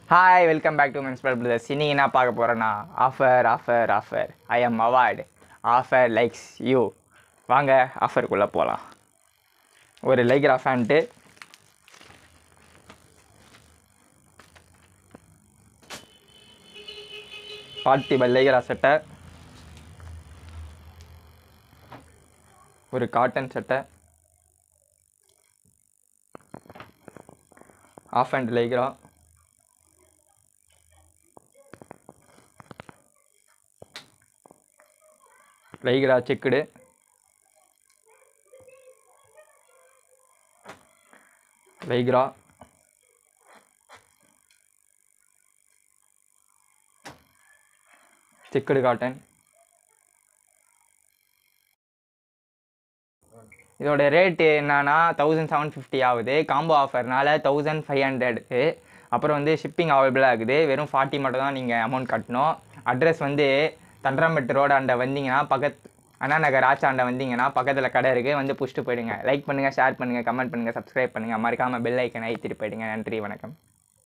hi welcome back to Menspal brothers இன்னைக்கு என்ன பார்க்க போகிறேன்னா offer offer offer I am award offer likes you வாங்க ஆஃபருக்குள்ளே போகலாம் ஒரு லைக்ரா ஃபேண்ட்டு பார்த்திபல் லைக்ரா சட்டை ஒரு காட்டன் சட்டை off and Lycra Lycra checked Lycra checked cotton இதோட ரேட்டு என்னன்னா தௌசண்ட் செவன் ஃபிஃப்டி ஆகுது காம்போ ஆஃபர்னால தௌசண்ட் ஃபைவ் ஹண்ட்ரடு அப்புறம் வந்து ஷிப்பிங் அவைலபிளாக இருக்குது வெறும் ஃபார்ட்டி மட்டும் தான் நீங்கள் அமௌண்ட் கட்டணும் அட்ரஸ் வந்து தண்டராம்பட்டு ரோடு அண்டை வந்தீங்கன்னா பக்கத் அண்ணா நகர் ஆச்சாண்ட வந்தீங்கன்னா பக்கத்தில் கடை இருக்குது வந்து புஷ்ட்டு போயிடுங்க லைக் பண்ணுங்கள் ஷேர் பண்ணுங்கள் கமெண்ட் பண்ணுங்கள் சப்ஸ்கிரைப் பண்ணுங்கள் மறக்காமல் பெல் ஐக்கனை ஐத்திட்டு போயிடுங்க நன்றி வணக்கம்